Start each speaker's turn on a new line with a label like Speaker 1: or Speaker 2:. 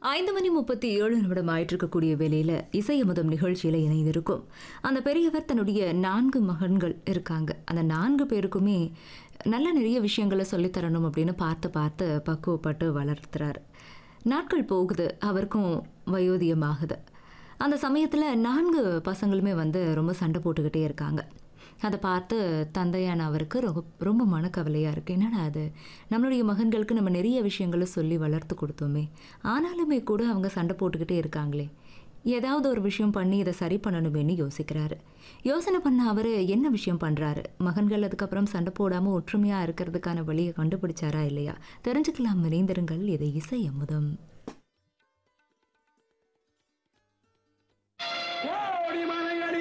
Speaker 1: ஐந்து மணி முப்பத்தி ஏழு நிமிடம் ஆயிட்டிருக்கக்கூடிய வேளையில இசையமுதம் நிகழ்ச்சியில இணைந்திருக்கும் அந்த பெரியவர் தன்னுடைய நான்கு மகன்கள் இருக்காங்க அந்த நான்கு பேருக்குமே நல்ல நிறைய விஷயங்களை சொல்லித் தரணும் அப்படின்னு பார்த்து பார்த்து பக்குவப்பட்டு வளர்த்துறாரு நாட்கள் போகுது அவருக்கும் வயோதிகமாகுது அந்த சமயத்தில் நான்கு பசங்களுமே வந்து ரொம்ப சண்டை போட்டுக்கிட்டே இருக்காங்க அதை பார்த்து தந்தையான அவருக்கு ரொம்ப ரொம்ப மனக்கவலையாக இருக்குது என்னடா அது நம்மளுடைய மகன்களுக்கு நம்ம நிறைய விஷயங்களை சொல்லி வளர்த்து கொடுத்தோமே ஆனாலுமே கூட அவங்க சண்டை போட்டுக்கிட்டே இருக்காங்களே ஏதாவது ஒரு விஷயம் பண்ணி இதை சரி பண்ணணுமேன்னு யோசிக்கிறாரு யோசனை பண்ண அவர் என்ன விஷயம் பண்ணுறாரு மகன்கள் அதுக்கப்புறம் சண்டை போடாமல் ஒற்றுமையாக இருக்கிறதுக்கான வழியை கண்டுபிடிச்சாரா இல்லையா தெரிஞ்சுக்கலாம் நிறைந்திருங்கள் இதை இசை அமுதம்